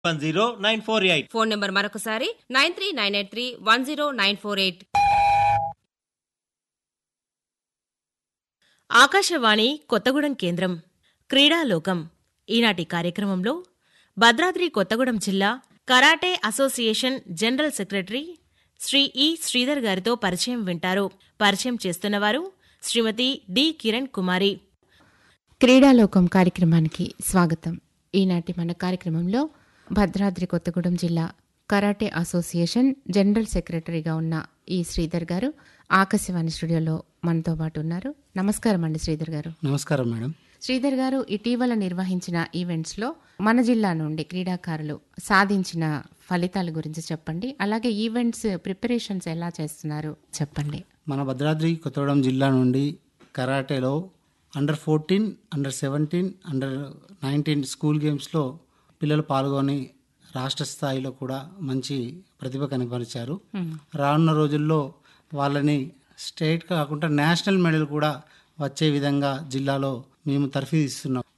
one zero nine four eight phone number మరొకసారి nine three nine eight three one zero nine four eight Akashvani Kothagudem కేంద్రం క్రీడాలోకం ఈనాటి కార్యక్రమంలో భద్రాద్రి కొత్తగూడెం జిల్లా karate association general secretary Shri E Sridhar గారితో పరిచయం వింటారు పరిచయం చేస్తున్నవారు శ్రీమతి డి కిరణ్ కుమారి క్రీడాలోకం కార్యక్రమానికి స్వాగతం ఈనాటి మన కార్యక్రమంలో భద్రాద్రి కొత్తగూడెం జిల్లా కరాటే అసోసియేషన్ జనరల్ సెక్రటరీగా ఉన్న ఈ శ్రీధర్ గారు ఆకాశవాణి స్టూడియోలో మనతో పాటు ఉన్నారు నమస్కారం అండి శ్రీధర్ గారు నమస్కారం మేడం శ్రీధర్ గారు ఇటీవల నిర్వహించిన ఈవెంట్స్ లో మన జిల్లా నుండి క్రీడాకారులు సాధించిన ఫలితాల గురించి చెప్పండి అలాగే ఈవెంట్స్ ప్రిపరేషన్స్ ఎలా చేస్తున్నారు చెప్పండి మన భద్రాద్రి కొత్తగూడెం జిల్లా నుండి కరాటేలో under fourteen under seventeen under nineteen school గేమ్స్లో పిల్లలు పాల్గొని రాష్ట్ర స్థాయిలో కూడా మంచి ప్రతిభ కనబరిచారు రానున్న రోజుల్లో వాళ్ళని స్టేట్ కాకుండా నేషనల్ మెడల్ కూడా వచ్చే విధంగా జిల్లాలో మేము తర్ఫీ ఇస్తున్నాం